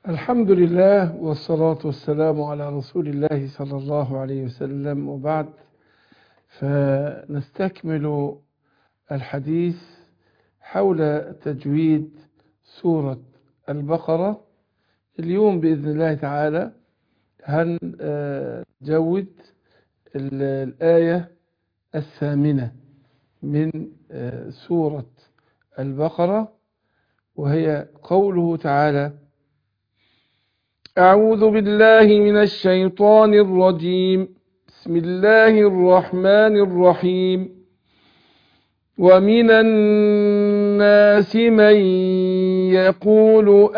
الحمد لله والصلاة والسلام على رسول الله صلى الله عليه وسلم وبعد فنستكمل الحديث حول تجويد سورة البقرة اليوم بإذن الله تعالى هنجود الآية الثامنة من سورة البقرة وهي قوله تعالى أعوذ بالله من الشيطان الرجيم بسم الله الرحمن الرحيم ومن الناس من يقول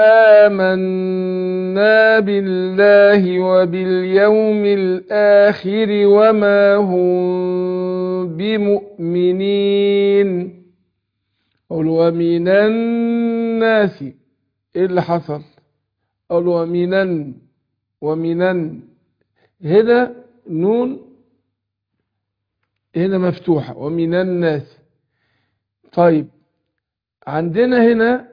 آمنا بالله وباليوم الآخر وما هم بمؤمنين قل ومن الناس إيه اللي حصل قال ومنن ومنن هنا نون هنا مفتوحة ومن الناس طيب عندنا هنا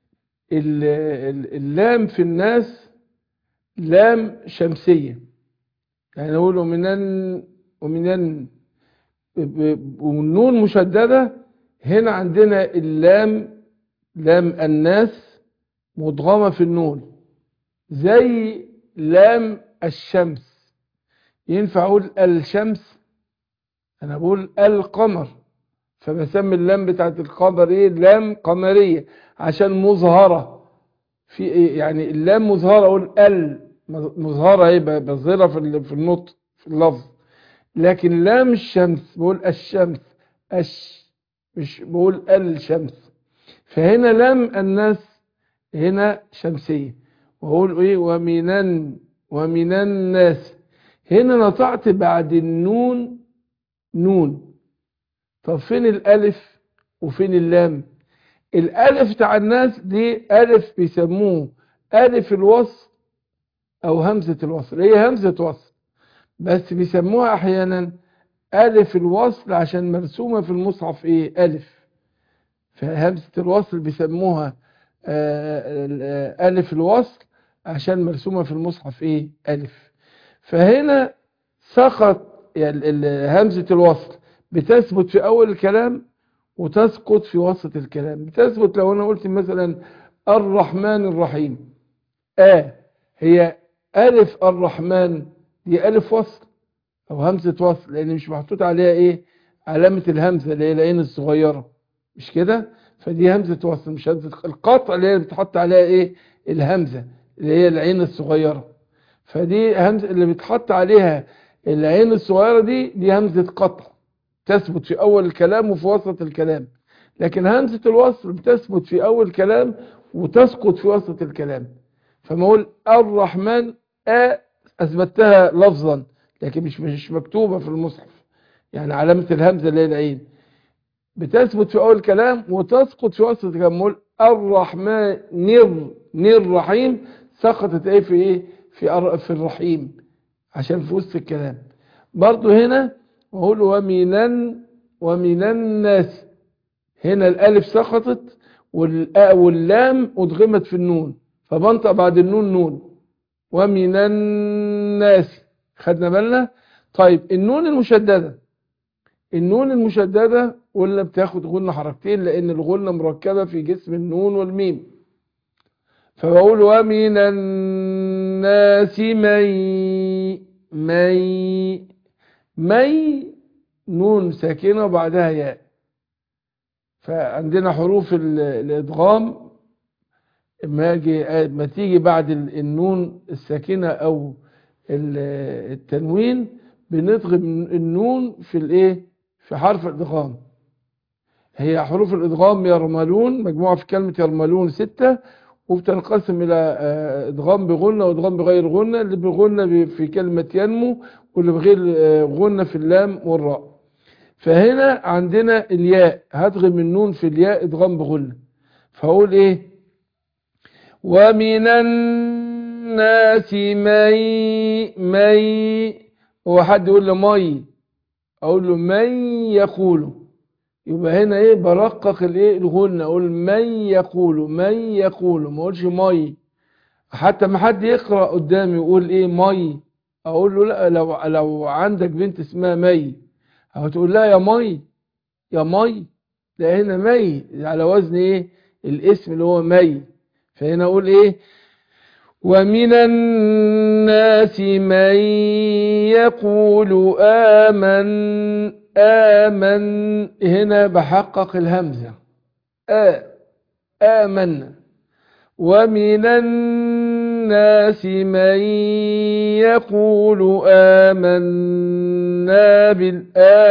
اللام في الناس لام شمسية يعني نقول ومنن ومنن والنون مشددة هنا عندنا اللام لام الناس مضغمة في النون زي لام الشمس ينفع اقول الشمس انا بقول القمر فبسمي اللام بتاعت القمر ايه لام قمريه عشان مظهره في إيه يعني اللام مظهره اقول ال مظهره ايه بظهرها في في النطق في اللفظ لكن لام الشمس بقول الشمس اش مش بقول الشمس فهنا لام الناس هنا شمسيه وأقول إيه ومن ومن الناس هنا نطعت بعد النون نون طب فين الألف وفين اللام الألف بتاع الناس دي ألف بيسموه ألف الوصل أو همزة الوصل هي همزة وصل بس بيسموها أحيانا ألف الوصل عشان مرسومة في المصحف إيه ألف فهمزة الوصل بيسموها ألف الوصل عشان مرسومة في المصحف ايه ألف فهنا سقط يعني همزة الوصل بتثبت في أول الكلام وتسقط في وسط الكلام بتثبت لو أنا قلت مثلا الرحمن الرحيم آه هي ألف الرحمن دي ألف وصل أو همزة وصل لأن مش محطوط عليها إيه علامة الهمزة اللي هي العين الصغيرة مش كده فدي همزة وصل مش همزة القطع اللي هي بتحط عليها إيه الهمزة اللي هي العين الصغيرة فدي همزة اللي بتحط عليها العين الصغيرة دي دي همزة قطع تثبت في أول الكلام وفي وسط الكلام لكن همزة الوصل بتثبت في أول الكلام وتسقط في وسط الكلام فما أقول الرحمن أ أثبتها لفظا لكن مش مش مكتوبة في المصحف يعني علامة الهمزة اللي هي العين بتثبت في أول الكلام وتسقط في وسط الكلام أقول الرحمن نر نر رحيم سقطت ايه في ايه في في الرحيم عشان في وسط الكلام برضو هنا اقول ومن ومن الناس هنا الالف سقطت واللام ادغمت في النون فبنطق بعد النون نون ومن الناس خدنا بالنا طيب النون المشدده النون المشدده قلنا بتاخد غنه حركتين لان الغنه مركبه في جسم النون والميم فبقول ومن الناس مي مي مي نون ساكنة وبعدها ياء فعندنا حروف الادغام ما, ما تيجي بعد النون الساكنة او التنوين بندغم النون في الايه في حرف الادغام هي حروف الادغام يرملون مجموعة في كلمة يرملون ستة وبتنقسم إلى ادغام بغنة وادغام بغير غنة اللي بغنة في كلمة ينمو واللي بغير غنة في اللام والراء فهنا عندنا الياء هدغم النون في الياء ادغام بغنة فأقول إيه ومن الناس مي مي هو حد يقول له مي أقول له من يقوله يبقى هنا ايه برقق الايه الغنة اقول من يقول من يقول ما اقولش مي حتى ما حد يقرأ قدامي يقول ايه مي اقول له لا لو لو عندك بنت اسمها مي او تقول لها يا مي يا مي ده هنا مي على وزن ايه الاسم اللي هو مي فهنا اقول ايه ومن الناس من يقول آمن آمن هنا بحقق الهمزة آ آمنا ومن الناس من يقول آمنا بال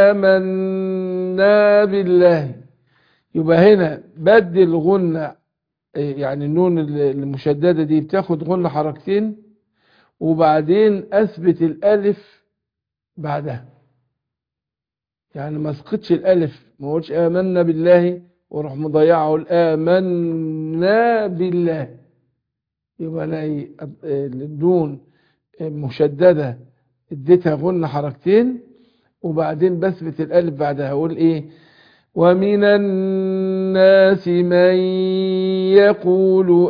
آمنا بالله يبقى هنا بدل غنة يعني النون المشددة دي بتاخد غنة حركتين وبعدين أثبت الألف بعدها يعني ما اسقطش الألف ما قلتش آمنا بالله وروح مضيعه آمنا بالله يبقى الاقي النون مشددة اديتها غنة حركتين وبعدين بثبت الألف بعدها أقول إيه ومن الناس من يقول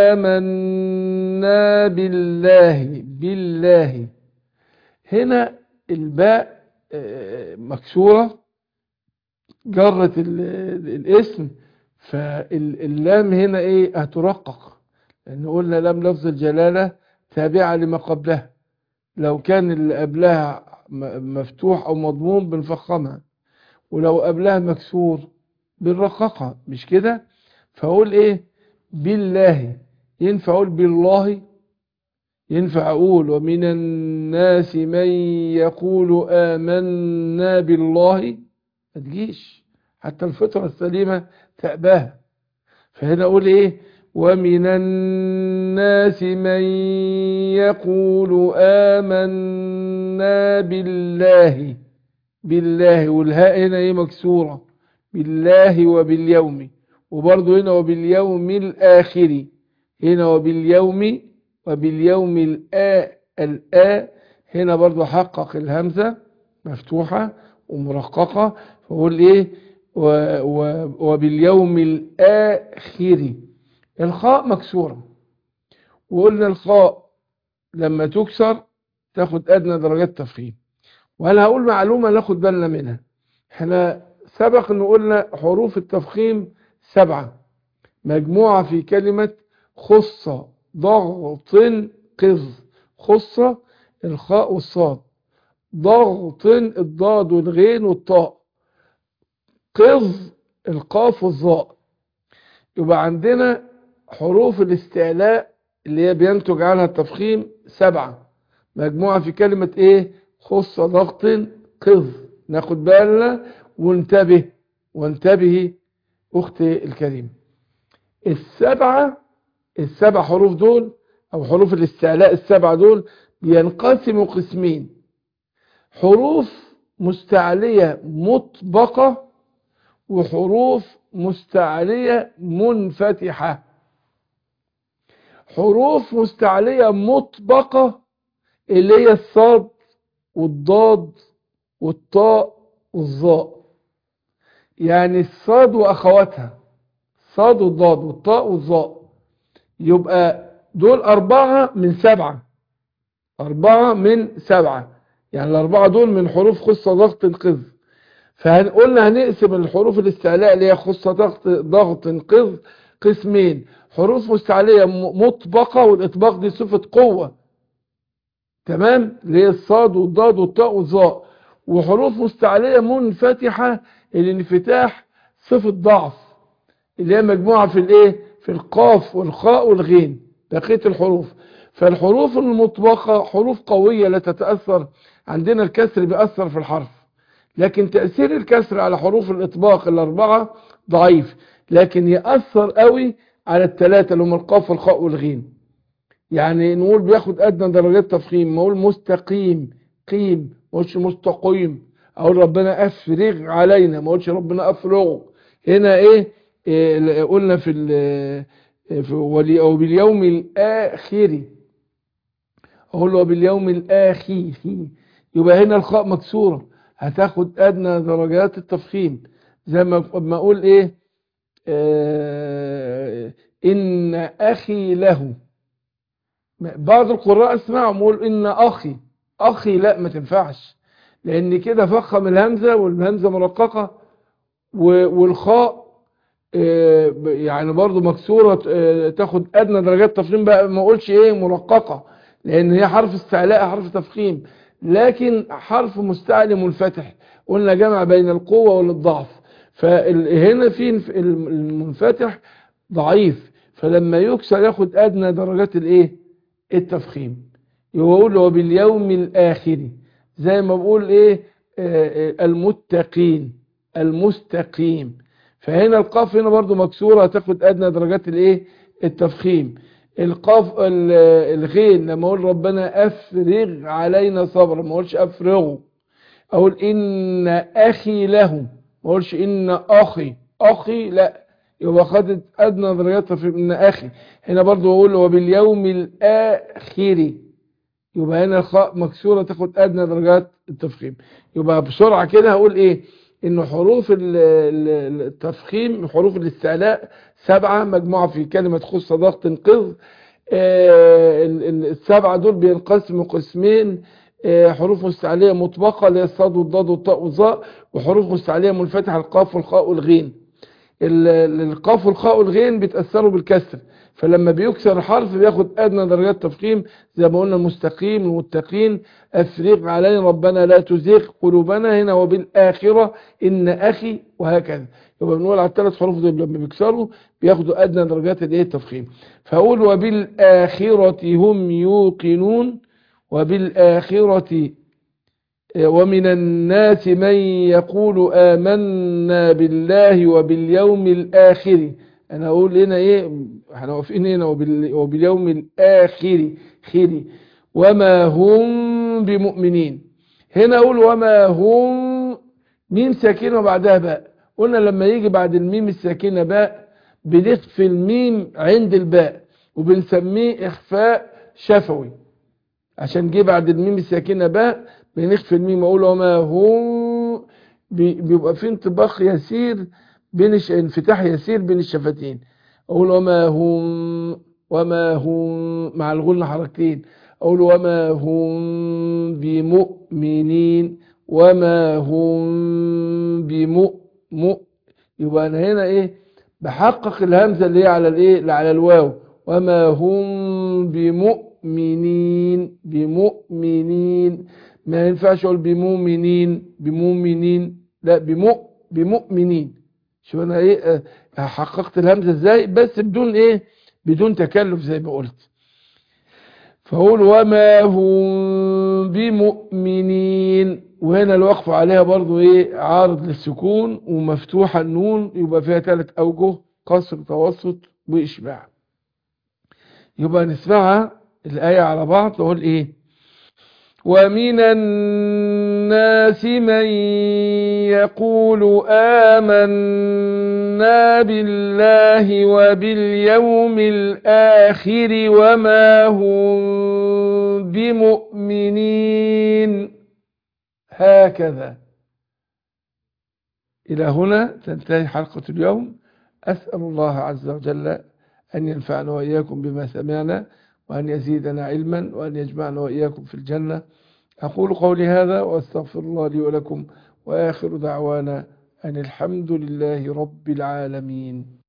آمنا بالله بالله هنا الباء مكسورة جرت الاسم فاللام هنا ايه هترقق لان قلنا لام لفظ الجلالة تابعة لما قبلها لو كان اللي قبلها مفتوح او مضموم بنفخمها ولو قبلها مكسور بنرققها مش كده فاقول ايه بالله ينفع اقول بالله ينفع اقول ومن الناس من يقول آمنا بالله ما تجيش حتى الفطرة السليمة تأباها فهنا اقول ايه ومن الناس من يقول آمنا بالله بالله والهاء هنا ايه مكسورة بالله وباليوم وبرضه هنا وباليوم الآخر هنا وباليوم وباليوم الآ الآ هنا برضه حقق الهمزة مفتوحة ومرققة فقول ايه و و وباليوم الآخر الخاء مكسورة وقلنا الخاء لما تكسر تاخد أدنى درجات تفخيم وأنا هقول معلومة ناخد بالنا منها احنا سبق ان قلنا حروف التفخيم سبعة مجموعة في كلمة خصة ضغط قذ خصة الخاء والصاد ضغط الضاد والغين والطاء قذ القاف والظاء يبقى عندنا حروف الاستعلاء اللي هي بينتج عنها التفخيم سبعة مجموعة في كلمة ايه خصة ضغط قذ ناخد بالنا وانتبه وانتبهي اختي الكريم السبعة السبع حروف دول او حروف الاستعلاء السبعة دول بينقسموا قسمين حروف مستعلية مطبقة وحروف مستعلية منفتحة حروف مستعلية مطبقة اللي هي الصاد والضاد والطاء والظاء يعني الصاد واخواتها الصاد والضاد والطاء والظاء يبقى دول أربعة من سبعة أربعة من سبعة يعني الأربعة دول من حروف خصة ضغط قذ فهنقولنا هنقسم الحروف الاستعلاء اللي هي خصة ضغط ضغط قذ قسمين حروف مستعلية مطبقة والإطباق دي صفة قوة تمام اللي هي الصاد والضاد والطاء والظاء وحروف مستعلية منفتحة الانفتاح صفة ضعف اللي هي مجموعة في الايه في القاف والخاء والغين بقية الحروف فالحروف المطبقة حروف قوية لا تتأثر عندنا الكسر بيأثر في الحرف لكن تأثير الكسر على حروف الإطباق الأربعة ضعيف لكن يأثر قوي على الثلاثة اللي هم القاف والخاء والغين يعني نقول بياخد أدنى درجات تفخيم نقول مستقيم قيم ما قلتش مستقيم أقول ربنا أفرغ علينا ما قلتش ربنا أفرغ هنا إيه, إيه قلنا في في أو باليوم الآخر أقول له باليوم الآخر يبقى هنا الخاء مكسورة هتاخد أدنى درجات التفخيم زي ما أقول إيه آه إن أخي له بعض القراء اسمعهم يقول إن أخي أخي لا ما تنفعش لأن كده فخم الهمزة والهمزة مرققة و- والخاء آه، ب- يعني برضو مكسورة آه، تاخد أدنى درجات تفخيم بقى ما أقولش إيه مرققة لأن هي حرف استعلاء حرف تفخيم لكن حرف مستعلي منفتح قلنا جمع بين القوة والضعف فهنا في الف- المنفتح ضعيف فلما يكسر ياخد أدنى درجات الإيه التفخيم يقول وباليوم الآخر زي ما بقول إيه آه، آه، المتقين المستقيم فهنا القاف هنا برضو مكسورة تاخد أدنى درجات الإيه التفخيم القاف ال- الغين لما أقول ربنا أفرغ علينا صبرا ما أقولش أفرغه أقول إن أخي له ما أقولش إن أخي أخي لا يبقى خدت أدنى درجات تفخيم إن أخي هنا برضو أقول وباليوم الآخر يبقى هنا الخاء مكسورة تاخد أدنى درجات التفخيم يبقى بسرعة كده هقول إيه إن حروف ال- ال- التفخيم حروف الاستعلاء سبعة مجموعة في كلمة خص ضغط قذ آه، ال- ال- السبعة دول بينقسموا قسمين آه، حروف مستعلية مطبقة اللي هي الصاد والضاد والطاء والظاء وحروف مستعلية منفتحة القاف والخاء والغين ال- ال- القاف والخاء والغين بيتأثروا بالكسر فلما بيكسر حرف بياخد أدنى درجات تفخيم زي ما قلنا المستقيم المتقين أفرغ علينا ربنا لا تزيغ قلوبنا هنا وبالآخرة إن أخي وهكذا يبقى بنقول على الثلاث حروف دول لما بيكسروا بياخدوا أدنى درجات الإيه التفخيم فأقول وبالآخرة هم يوقنون وبالآخرة ومن الناس من يقول آمنا بالله وباليوم الآخر أنا أقول هنا إيه احنا واقفين هنا وبال- وباليوم الآخر خيري وما هم بمؤمنين هنا أقول وما هم ميم ساكنة وبعدها باء قلنا لما يجي بعد الميم الساكنة باء بنخفي الميم عند الباء وبنسميه إخفاء شفوي عشان جه بعد الميم الساكنة باء بنخفي الميم اقول وما هم بي- بيبقى في انطباق يسير بين الش... انفتاح يسير بين الشفتين اقول وما هم وما هم مع الغنة حركتين اقول وما هم بمؤمنين وما هم بمؤ مؤ يبقى انا هنا ايه بحقق الهمزة اللي هي على الايه اللي على الواو وما هم بمؤمنين بمؤمنين ما ينفعش اقول بمؤمنين بمؤمنين لا بمؤ بمؤمنين شوف انا ايه آه، حققت الهمزه ازاي بس بدون ايه بدون تكلف زي ما قلت فاقول وما هم بمؤمنين وهنا الوقف عليها برضو ايه عارض للسكون ومفتوحه النون يبقى فيها ثلاث اوجه قصر توسط واشباع يبقى نسمعها الايه على بعض نقول ايه ومن الناس من يقول آمنا بالله وباليوم الآخر وما هم بمؤمنين هكذا إلى هنا تنتهي حلقة اليوم أسأل الله عز وجل أن ينفعنا وإياكم بما سمعنا وأن يزيدنا علما وأن يجمعنا وإياكم في الجنة أقول قولي هذا وأستغفر الله لي ولكم وآخر دعوانا أن الحمد لله رب العالمين